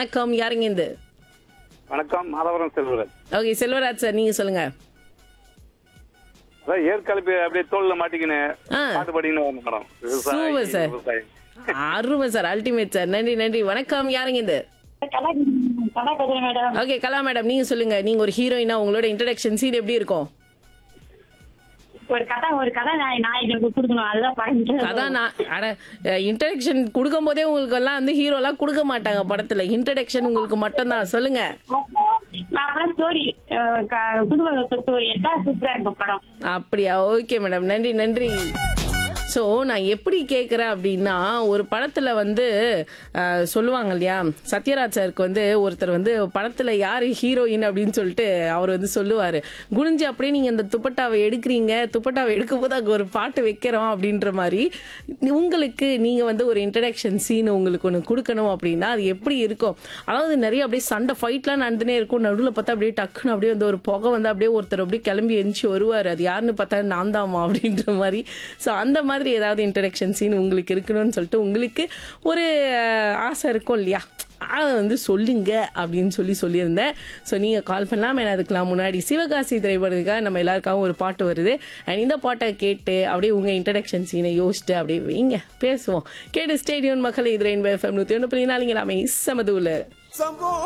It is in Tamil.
வணக்கம் யாருங்க இந்த வணக்கம் மாதவரம் செல்வரன் ஓகே செல்வராஜ் சார் நீங்க சொல்லுங்க அதான் ஏற்கலப்பி அப்படியே தோல்ல மாட்டிக்கின்னு ஆ. பாட்டு பாடிக்கின்னு வரணும் மேடம் Super, sir. விவசாயி அருமை சார் அல்டிமேட் சார் நன்றி நன்றி வணக்கம் யாருங்க இந்த கலா கலா கதை மேடம் ஓகே கலா மேடம் நீங்க சொல்லுங்க நீங்க ஒரு ஹீரோயினா உங்களோட இன்ட்ரடக்ஷன் சீன் எப்படி இருக்கும் ஒரு கதை ஒரு கதை நான் நாயகனுக்கு கொடுக்கணும் அதுதான் பாருங்க அதான் நான் அட இன்ட்ரடக்ஷன் கொடுக்கும் போதே உங்களுக்கு எல்லாம் வந்து ஹீரோ எல்லாம் கொடுக்க மாட்டாங்க படத்துல இன்ட்ரடக்ஷன் உங்களுக்கு மட்டும் தான் சொல்லுங்க நான் அப்புறம் ஸ்டோரி குடும்ப ஸ்டோரி எல்லாம் சூப்பரா இருக்கும் படம் அப்படியா ஓகே மேடம் நன்றி நன்றி ஸோ நான் எப்படி கேட்குறேன் அப்படின்னா ஒரு படத்தில் வந்து அஹ், சொல்லுவாங்க இல்லையா சத்யராஜ் சாருக்கு வந்து ஒருத்தர் வந்து படத்தில் யார் ஹீரோயின் அப்படின்னு சொல்லிட்டு அவர் வந்து சொல்லுவார் குனிஞ்சு அப்படியே நீங்கள் இந்த துப்பட்டாவை எடுக்கிறீங்க துப்பட்டாவை எடுக்கும் போது அங்கே ஒரு பாட்டு வைக்கிறோம் அப்படின்ற மாதிரி உங்களுக்கு நீங்கள் வந்து ஒரு இன்ட்ரடக்ஷன் சீன் உங்களுக்கு ஒன்று கொடுக்கணும் அப்படின்னா அது எப்படி இருக்கும் அதாவது நிறைய அப்படியே சண்டை ஃபைட்லாம் நடந்துனே இருக்கும் நடுவில் பார்த்தா அப்படியே டக்குன்னு அப்படியே வந்து ஒரு புகை வந்து அப்படியே ஒருத்தர் அப்படியே கிளம்பி எந்திச்சு வருவார் அது யாருன்னு பார்த்தா நான் தாமா அப்படின்ற மாதிரி ஸோ அந்த மாதிரி ஏதாவது இன்ட்ரடக்ஷன் சீன் உங்களுக்கு இருக்கணும்னு சொல்லிட்டு உங்களுக்கு ஒரு அஹ், ஆசை இருக்கும் இல்லையா அதை வந்து சொல்லுங்க அப்படின்னு சொல்லி சொல்லியிருந்தேன் ஸோ நீங்கள் கால் பண்ணலாம் ஏன்னா அதுக்கெல்லாம் முன்னாடி சிவகாசி திரைப்படத்துக்காக நம்ம எல்லாருக்காகவும் ஒரு பாட்டு வருது அண்ட் இந்த பாட்டை கேட்டு அப்படியே உங்கள் இன்ட்ரடக்ஷன் சீனை யோசிச்சுட்டு அப்படியே வைங்க பேசுவோம் கேட்டு ஸ்டேடியம் மக்கள் இது ரெயின்போ எஃப்எம் நூற்றி ஒன்று புள்ளி நாளைங்க நாம சமதூல